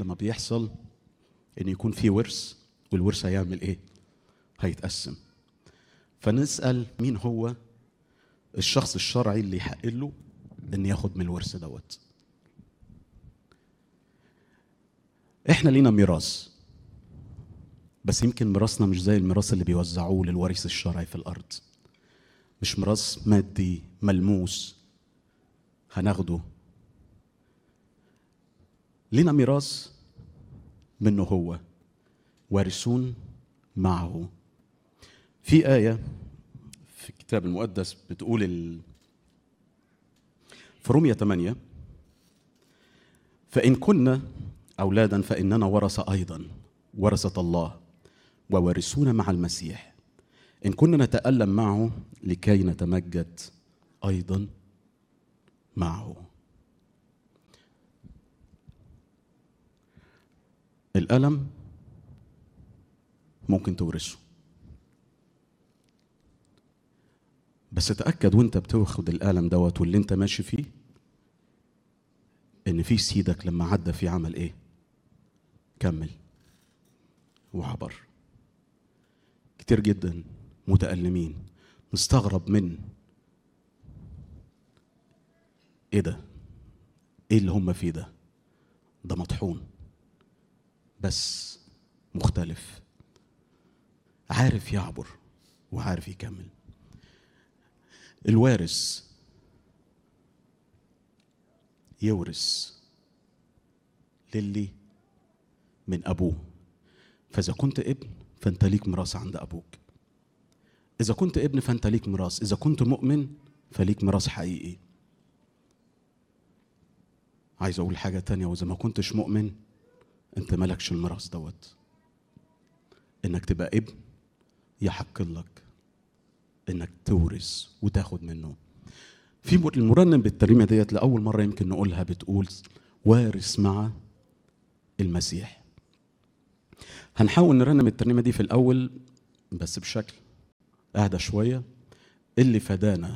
لما بيحصل ان يكون في ورث والورث هيعمل ايه هيتقسم فنسال مين هو الشخص الشرعي اللي يحق له ان ياخد من الورث دوت احنا لينا ميراث بس يمكن ميراثنا مش زي الميراث اللي بيوزعوه للوريث الشرعي في الارض مش ميراث مادي ملموس هناخده لنا ميراث منه هو وارثون معه في آية في الكتاب المقدس بتقول ال... في رومية 8 فإن كنا أولادا فإننا ورثة أيضا ورثة الله ووارثون مع المسيح إن كنا نتألم معه لكي نتمجد أيضا معه الألم ممكن تورثه بس تأكد وانت بتاخد الألم دوت واللي انت ماشي فيه ان في سيدك لما عدى في عمل ايه كمل وعبر كتير جدا متألمين نستغرب من ايه ده ايه اللي هم فيه ده ده مطحون بس مختلف عارف يعبر وعارف يكمل الوارث يورث للي من ابوه فاذا كنت ابن فانت ليك ميراث عند ابوك اذا كنت ابن فانت ليك ميراث اذا كنت مؤمن فليك ميراث حقيقي عايز اقول حاجه تانية واذا ما كنتش مؤمن انت مالكش الميراث دوت انك تبقى ابن يحق لك انك تورث وتاخد منه في المرنم بالترنيمه ديت لاول مره يمكن نقولها بتقول وارث مع المسيح هنحاول نرنم الترنيمه دي في الاول بس بشكل اهدى شويه اللي فدانا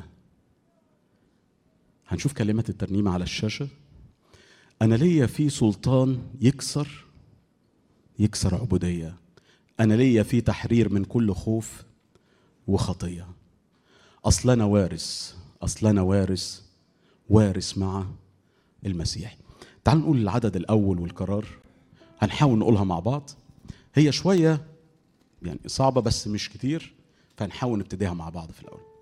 هنشوف كلمات الترنيمه على الشاشه انا ليا في سلطان يكسر يكسر عبوديه انا ليا في تحرير من كل خوف وخطيه اصل انا وارث اصل انا وارث وارث مع المسيح تعالوا نقول العدد الاول والقرار هنحاول نقولها مع بعض هي شويه يعني صعبه بس مش كتير فهنحاول نبتديها مع بعض في الاول